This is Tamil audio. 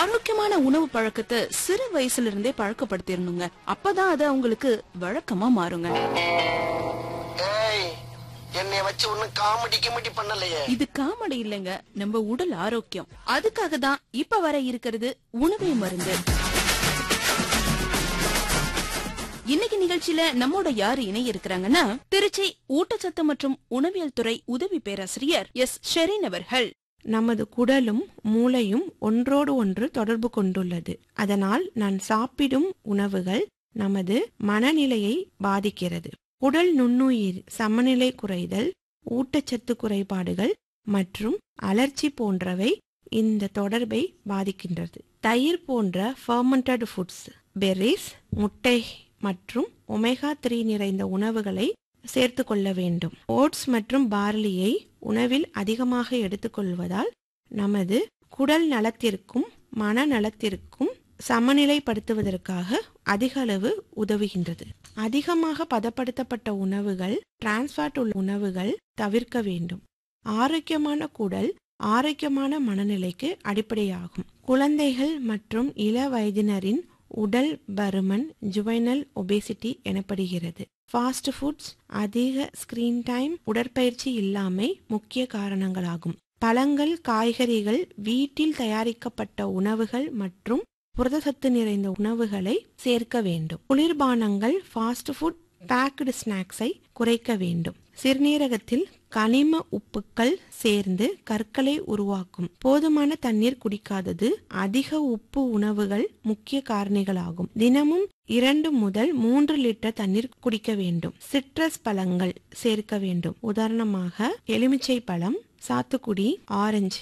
ஆரோக்கியமான உணவு பழக்கத்தை சிறு வயசுல இருந்தே பழக்கப்படுத்திடணுங்க அப்பதான் அது அவங்களுக்கு வழக்கமா மாறுங்க ஏய் என்னைய வச்சு ஒன்னும் காமெடி கிமெடி பண்ணலையே இது காமெடி இல்லைங்க நம்ம உடல் ஆரோக்கியம் அதுக்காக தான் இப்ப வர இருக்கிறது உணவே மருந்து இன்னைக்கு நிகழ்ச்சியில நம்மோட யாரு இணைய இருக்கிறாங்கன்னா திருச்சி ஊட்டச்சத்து மற்றும் உணவியல் துறை உதவி பேராசிரியர் எஸ் ஷெரீன் அவர்கள் நமது குடலும் மூளையும் ஒன்றோடு ஒன்று தொடர்பு கொண்டுள்ளது அதனால் நான் சாப்பிடும் உணவுகள் நமது மனநிலையை பாதிக்கிறது உடல் நுண்ணுயிர் சமநிலை குறைதல் ஊட்டச்சத்து குறைபாடுகள் மற்றும் அலர்ச்சி போன்றவை இந்த தொடர்பை பாதிக்கின்றது தயிர் போன்ற ஃபர்மெண்டட் ஃபுட்ஸ் பெர்ரிஸ் முட்டை மற்றும் ஒமேகா த்ரீ நிறைந்த உணவுகளை சேர்த்து கொள்ள வேண்டும் ஓட்ஸ் மற்றும் பார்லியை உணவில் அதிகமாக எடுத்துக்கொள்வதால் நமது குடல் நலத்திற்கும் மனநலத்திற்கும் சமநிலைப்படுத்துவதற்காக அதிக அளவு உதவுகின்றது அதிகமாக பதப்படுத்தப்பட்ட உணவுகள் டிரான்ஸ்ஃபாட் உள்ள உணவுகள் தவிர்க்க வேண்டும் ஆரோக்கியமான குடல் ஆரோக்கியமான மனநிலைக்கு அடிப்படையாகும் குழந்தைகள் மற்றும் இள வயதினரின் உடல் பருமன் ஜுவைனல் ஒபேசிட்டி எனப்படுகிறது ஃபாஸ்ட் ஃபுட்ஸ் அதிக ஸ்கிரீன் டைம் உடற்பயிற்சி இல்லாமை முக்கிய காரணங்களாகும் பழங்கள் காய்கறிகள் வீட்டில் தயாரிக்கப்பட்ட உணவுகள் மற்றும் புரதசத்து நிறைந்த உணவுகளை சேர்க்க வேண்டும் குளிர்பானங்கள் ஃபாஸ்ட் ஃபுட் பேக்டு ஸ்நாக்ஸை குறைக்க வேண்டும் சிறுநீரகத்தில் கனிம உப்புக்கள் சேர்ந்து கற்களை உருவாக்கும் போதுமான தண்ணீர் குடிக்காதது அதிக உப்பு உணவுகள் முக்கிய காரணிகளாகும் தினமும் இரண்டு முதல் மூன்று லிட்டர் தண்ணீர் குடிக்க வேண்டும் சிட்ரஸ் பழங்கள் சேர்க்க வேண்டும் உதாரணமாக எலுமிச்சை பழம் சாத்துக்குடி ஆரஞ்சு